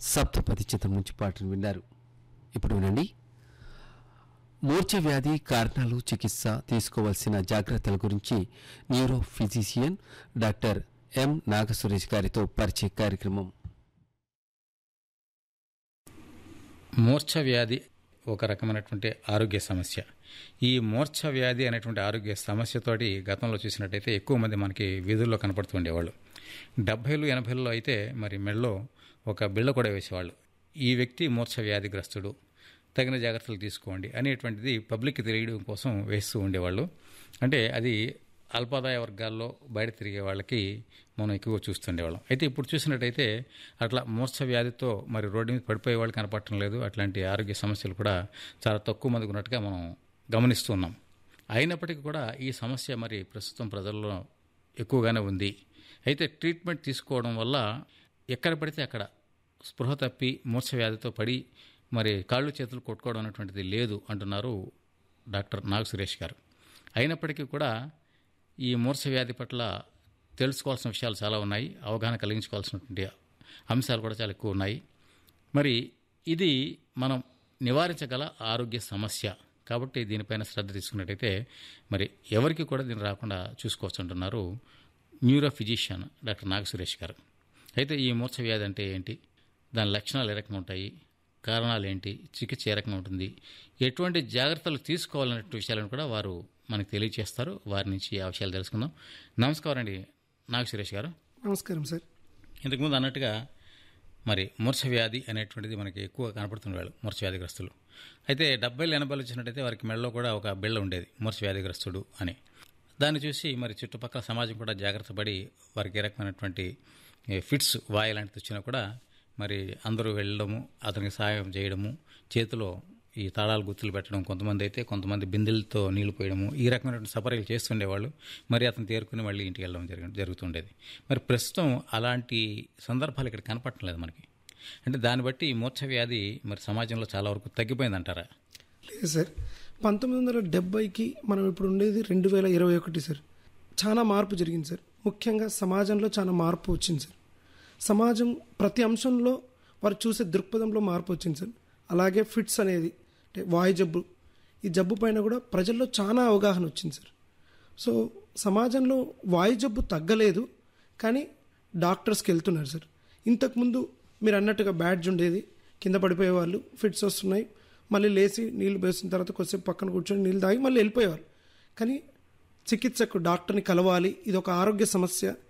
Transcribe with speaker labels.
Speaker 1: సప్తపది చిత్రం నుంచి పాటను విన్నారు ఇప్పుడు వినండి మూర్ఛ వ్యాధి కారణాలు చికిత్స తీసుకోవాల్సిన జాగ్రత్తల గురించి neuro physician doctor M Nagasuresh గారితో పరిచయ కార్యక్రమం
Speaker 2: మూర్ఛ వ్యాధి ఒక రకమైనటువంటి ఆరోగ్య సమస్య ఈ మూర్ఛ వ్యాధి అనేటువంటి ఆరోగ్య సమస్యతోటి గతంలో చూసినట్టయితే ఎక్కువ మంది మనకి వీధుల్లో కనపడుతూ ఉండేవాళ్ళు డెబ్బైలు ఎనభైలో అయితే మరి మెడలో ఒక బిళ్ళ కూడా వేసేవాళ్ళు ఈ వ్యక్తి మూర్ఛ వ్యాధిగ్రస్తుడు తగిన జాగ్రత్తలు తీసుకోండి అనేటువంటిది పబ్లిక్కి తెలియడం కోసం వేస్తూ ఉండేవాళ్ళు అంటే అది అల్పాదాయ వర్గాల్లో బయట తిరిగే వాళ్ళకి మనం ఎక్కువగా చూస్తుండేవాళ్ళం అయితే ఇప్పుడు చూసినట్టయితే అట్లా మూర్ఛ వ్యాధితో మరి రోడ్డు మీద పడిపోయే వాళ్ళు కనపడటం లేదు అట్లాంటి ఆరోగ్య సమస్యలు కూడా చాలా తక్కువ మందికి ఉన్నట్టుగా మనం గమనిస్తూ ఉన్నాం అయినప్పటికీ కూడా ఈ సమస్య మరి ప్రస్తుతం ప్రజల్లో ఎక్కువగానే ఉంది అయితే ట్రీట్మెంట్ తీసుకోవడం వల్ల ఎక్కడ పడితే అక్కడ స్పృహ తప్పి మూర్ఛ వ్యాధితో పడి మరి కాళ్ళు చేతులు కొట్టుకోవడం అనేటువంటిది లేదు అంటున్నారు డాక్టర్ నాగ సురేష్ గారు అయినప్పటికీ కూడా ఈ మూర్ఛ వ్యాధి పట్ల తెలుసుకోవాల్సిన విషయాలు చాలా ఉన్నాయి అవగాహన కలిగించుకోవాల్సినటువంటి అంశాలు కూడా చాలా ఎక్కువ ఉన్నాయి మరి ఇది మనం నివారించగల ఆరోగ్య సమస్య కాబట్టి దీనిపైన శ్రద్ధ తీసుకున్నట్టయితే మరి ఎవరికి కూడా దీన్ని రాకుండా చూసుకోవచ్చు అంటున్నారు neuro physician doctor Naga Suresh garu అయితే ఈ మూర్ఛ వ్యాధి అంటే ఏంటి దాని లక్షణాలు ఏ రకంగా ఉంటాయి కారణాలు ఏంటి చికిత్స ఏ రకంగా ఉంటుంది ఎటువంటి జాగ్రత్తలు తీసుకోవాలనే విషయాలను కూడా వారు మనకు తెలియజేస్తారు వారి నుంచి ఆ విషయాలు తెలుసుకుందాం నమస్కారం అండి నాగ సురేష్ గారు
Speaker 3: నమస్కారం సార్
Speaker 2: ఇంతకుముందు అన్నట్టుగా మరి మూర్ఛ వ్యాధి అనేటువంటిది మనకి ఎక్కువ కనపడుతున్న వాళ్ళు మూర్ఛ వ్యాధిగ్రస్తులు అయితే డెబ్బైలు ఎనభైలు వచ్చినట్టయితే వారికి మెడలో కూడా ఒక బిళ్ళ ఉండేది మూర్ఛ వ్యాధిగ్రస్తుడు అని దాన్ని చూసి మరి చుట్టుపక్కల సమాజం కూడా జాగ్రత్త పడి వారికి ఏ రకమైనటువంటి ఏ, ఫిట్స్ వాయు లాంటిది వచ్చినా కూడా మరి అందరూ వెళ్ళడము అతనికి సహాయం చేయడము చేతిలో ఈ తాళాలు గుర్తులు పెట్టడం కొంతమంది అయితే కొంతమంది బిందెలతో నీళ్లు పోయడము ఈ రకమైనటువంటి సపర్యలు చేస్తుండేవాళ్ళు మరి అతను తేరుకుని మళ్ళీ ఇంటికి వెళ్ళడం జరిగి జరుగుతుండేది మరి ప్రస్తుతం అలాంటి సందర్భాలు ఇక్కడ కనపడటం లేదు మనకి అంటే దాన్ని బట్టి ఈ మూర్ఛ వ్యాధి మరి సమాజంలో చాలా వరకు తగ్గిపోయిందంటారా
Speaker 3: లేదు సార్ పంతొమ్మిది వందల డెబ్బైకి మనం ఇప్పుడు ఉండేది రెండు వేల ఇరవై ఒకటి సార్ చాలా మార్పు జరిగింది సార్ ముఖ్యంగా సమాజంలో చాలా మార్పు వచ్చింది సార్ సమాజం ప్రతి అంశంలో వారు చూసే దృక్పథంలో మార్పు వచ్చింది సార్ అలాగే ఫిట్స్ అనేది అంటే వాయు జబ్బు ఈ జబ్బు పైన కూడా ప్రజల్లో చాలా అవగాహన వచ్చింది సార్ సో సమాజంలో వాయు జబ్బు తగ్గలేదు కానీ డాక్టర్స్కి వెళ్తున్నారు సార్ ఇంతకుముందు మీరు అన్నట్టుగా బ్యాడ్జ్ ఉండేది కింద పడిపోయే వాళ్ళు ఫిట్స్ వస్తున్నాయి మళ్ళీ లేచి నీళ్లు వేసిన తర్వాత కొద్దిసేపు పక్కన కూర్చొని నీళ్ళు తాగి మళ్ళీ వెళ్ళిపోయేవారు కానీ చికిత్సకు డాక్టర్ని కలవాలి ఇది ఒక ఆరోగ్య సమస్య